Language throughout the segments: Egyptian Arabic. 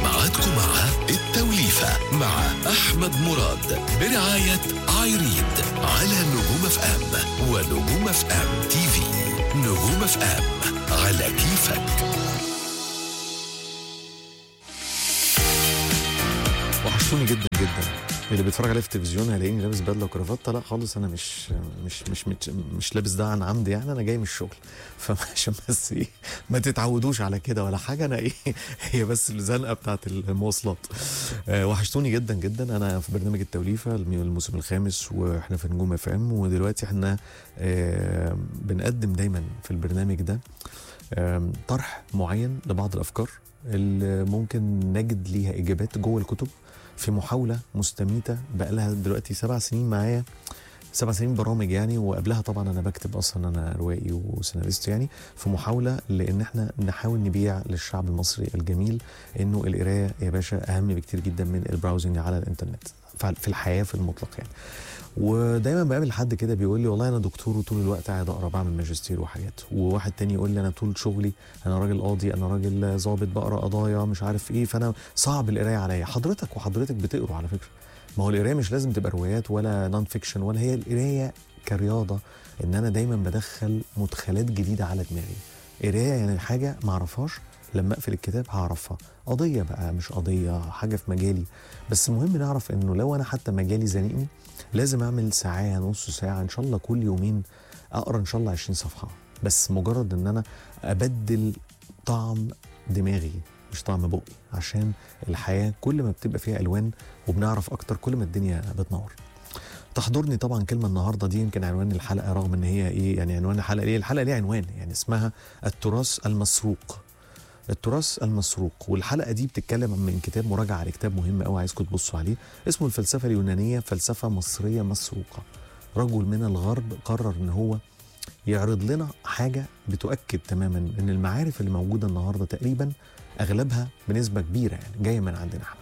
معادكم مع التوليفة مع أحمد مراد برعاية عايريد على نجوم اف ام ونجوم اف ام تي في نجوم اف ام على كيفك وحشتوني جدا جدا اللي بيتفرج عليا في التلفزيون هيلاقيني لابس بدله وكرافته لا خالص انا مش مش مش مش, مش لابس ده عن عمد يعني انا جاي من الشغل فعشان بس ايه ما تتعودوش على كده ولا حاجه انا ايه هي بس الزنقه بتاعت المواصلات آه وحشتوني جدا جدا انا في برنامج التوليفه الموسم الخامس واحنا في نجوم اف ام ودلوقتي احنا آه بنقدم دايما في البرنامج ده آه طرح معين لبعض الافكار اللي ممكن نجد ليها اجابات جوه الكتب في محاولة مستميتة بقى لها دلوقتي سبع سنين معايا سبع سنين برامج يعني وقبلها طبعا انا بكتب اصلا انا روائي وسيناريست يعني في محاوله لان احنا نحاول نبيع للشعب المصري الجميل انه القرايه يا باشا اهم بكتير جدا من البراوزنج على الانترنت في الحياه في المطلق يعني ودايما بقابل حد كده بيقول لي والله انا دكتور وطول الوقت قاعد اقرا بعمل ماجستير وحاجات وواحد تاني يقول لي انا طول شغلي انا راجل قاضي انا راجل ظابط بقرا قضايا مش عارف ايه فانا صعب القرايه عليا حضرتك وحضرتك بتقروا على فكره ما هو القرايه مش لازم تبقى روايات ولا نون فيكشن ولا هي القرايه كرياضه ان انا دايما بدخل مدخلات جديده على دماغي قرايه يعني حاجه ما اعرفهاش لما اقفل الكتاب هعرفها قضيه بقى مش قضيه حاجه في مجالي بس المهم نعرف انه لو انا حتى مجالي زنقني لازم اعمل ساعه نص ساعه ان شاء الله كل يومين اقرا ان شاء الله 20 صفحه بس مجرد ان انا ابدل طعم دماغي مش طعم بقي عشان الحياه كل ما بتبقى فيها الوان وبنعرف اكتر كل ما الدنيا بتنور تحضرني طبعا كلمه النهارده دي يمكن عنوان الحلقه رغم ان هي ايه يعني عنوان الحلقه ليه الحلقه ليها عنوان يعني اسمها التراث المسروق التراث المسروق والحلقه دي بتتكلم من كتاب مراجعه على كتاب مهم قوي عايزكم تبصوا عليه اسمه الفلسفه اليونانيه فلسفه مصريه مسروقه رجل من الغرب قرر ان هو يعرض لنا حاجه بتؤكد تماما ان المعارف اللي موجوده النهارده تقريبا اغلبها بنسبه كبيره يعني جايه من عندنا احنا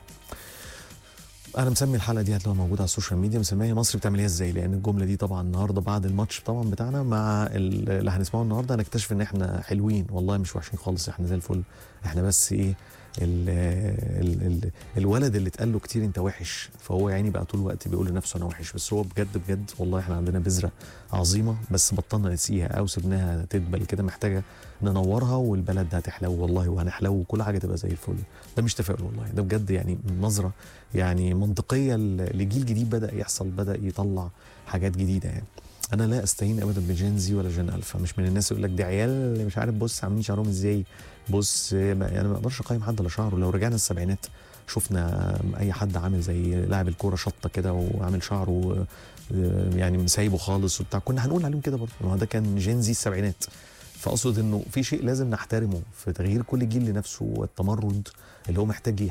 انا مسمي الحلقه دي هتلاقوها موجوده على السوشيال ميديا مسميها مصر بتعمل ايه ازاي لان الجمله دي طبعا النهارده بعد الماتش طبعا بتاعنا مع اللي هنسمعه النهارده هنكتشف ان احنا حلوين والله مش وحشين خالص احنا زي الفل احنا بس ايه ال ال ال الولد اللي اتقال له كتير انت وحش فهو يعني بقى طول الوقت بيقول لنفسه انا وحش بس هو بجد بجد والله احنا عندنا بذره عظيمه بس بطلنا نسيها او سيبناها تدبل كده محتاجه ننورها والبلد هتحلو والله وهنحلو وكل حاجه تبقى زي الفل ده مش تفاؤل والله ده بجد يعني نظره يعني منطقيه لجيل جديد بدا يحصل بدا يطلع حاجات جديده يعني انا لا استهين ابدا بجين زي ولا جين الفا مش من الناس يقول لك دي عيال اللي مش عارف بص عاملين شعرهم ازاي بص يعني ما اقدرش اقيم حد على شعره لو رجعنا السبعينات شفنا اي حد عامل زي لاعب الكوره شطه كده وعامل شعره يعني مسايبه خالص وبتاع كنا هنقول عليهم كده برضه ما ده كان جين زي السبعينات فاقصد انه في شيء لازم نحترمه في تغيير كل جيل لنفسه والتمرد اللي هو محتاج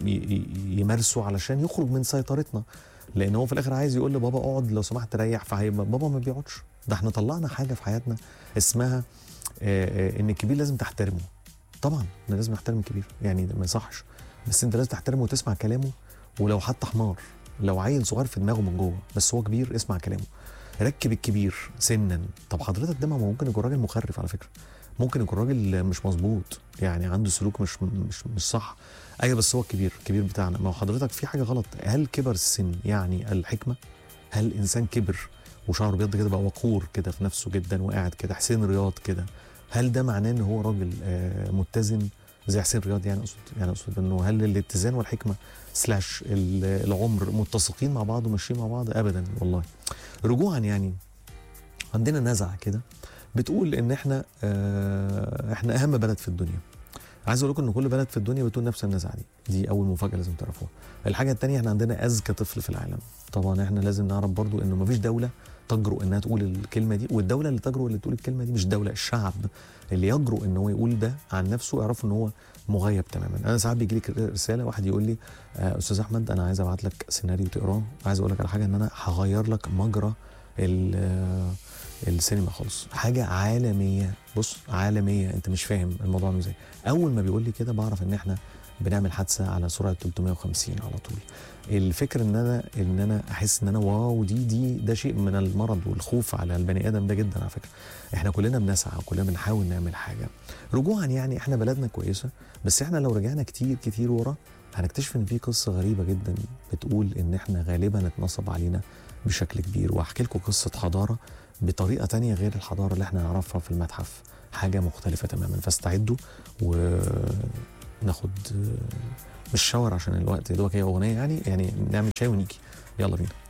يمارسه علشان يخرج من سيطرتنا لان هو في الاخر عايز يقول لبابا اقعد لو سمحت ريح فهيبقى بابا ما بيقعدش ده احنا طلعنا حاجه في حياتنا اسمها ان الكبير لازم تحترمه طبعا احنا لازم نحترم الكبير يعني ما يصحش بس انت لازم تحترمه وتسمع كلامه ولو حتى حمار لو عيل صغير في دماغه من جوه بس هو كبير اسمع كلامه ركب الكبير سنا طب حضرتك ده ما ممكن يكون راجل مخرف على فكره ممكن يكون راجل مش مظبوط يعني عنده سلوك مش مش مش صح ايوه بس هو الكبير الكبير بتاعنا ما هو حضرتك في حاجه غلط هل كبر السن يعني الحكمه هل الانسان كبر وشعره بيض كده بقى وقور كده في نفسه جدا وقاعد كده حسين رياض كده هل ده معناه ان هو راجل آه متزن زي حسين رياض يعني اقصد يعني اقصد انه هل الاتزان والحكمه سلاش العمر متسقين مع بعض وماشيين مع بعض ابدا والله رجوعا يعني عندنا نزعه كده بتقول ان احنا آه احنا اهم بلد في الدنيا عايز اقول لكم ان كل بلد في الدنيا بتقول نفس النزعه دي دي اول مفاجاه لازم تعرفوها الحاجه الثانيه احنا عندنا اذكى طفل في العالم طبعا احنا لازم نعرف برضو انه مفيش دوله تجرؤ انها تقول الكلمه دي والدوله اللي تجرؤ اللي تقول الكلمه دي مش دوله الشعب اللي يجرؤ ان هو يقول ده عن نفسه يعرفوا ان هو مغيب تماما انا ساعات بيجي لي رساله واحد يقول لي آه استاذ احمد انا عايز ابعت لك سيناريو تقراه عايز اقول لك على حاجه ان انا هغير لك مجرى السينما خالص حاجه عالميه بص عالميه انت مش فاهم الموضوع ازاي اول ما بيقول لي كده بعرف ان احنا بنعمل حادثه على سرعه 350 على طول الفكر ان انا ان انا احس ان انا واو دي دي ده شيء من المرض والخوف على البني ادم ده جدا على فكره احنا كلنا بنسعى وكلنا بنحاول نعمل حاجه رجوعا يعني احنا بلدنا كويسه بس احنا لو رجعنا كتير كتير ورا هنكتشف ان في قصه غريبه جدا بتقول ان احنا غالبا اتنصب علينا بشكل كبير واحكي لكم قصه حضاره بطريقه تانية غير الحضاره اللي احنا نعرفها في المتحف حاجه مختلفه تماما فاستعدوا وناخد مش شاور عشان الوقت يا دوبك هي اغنيه يعني يعني نعمل شاي ونيجي يلا بينا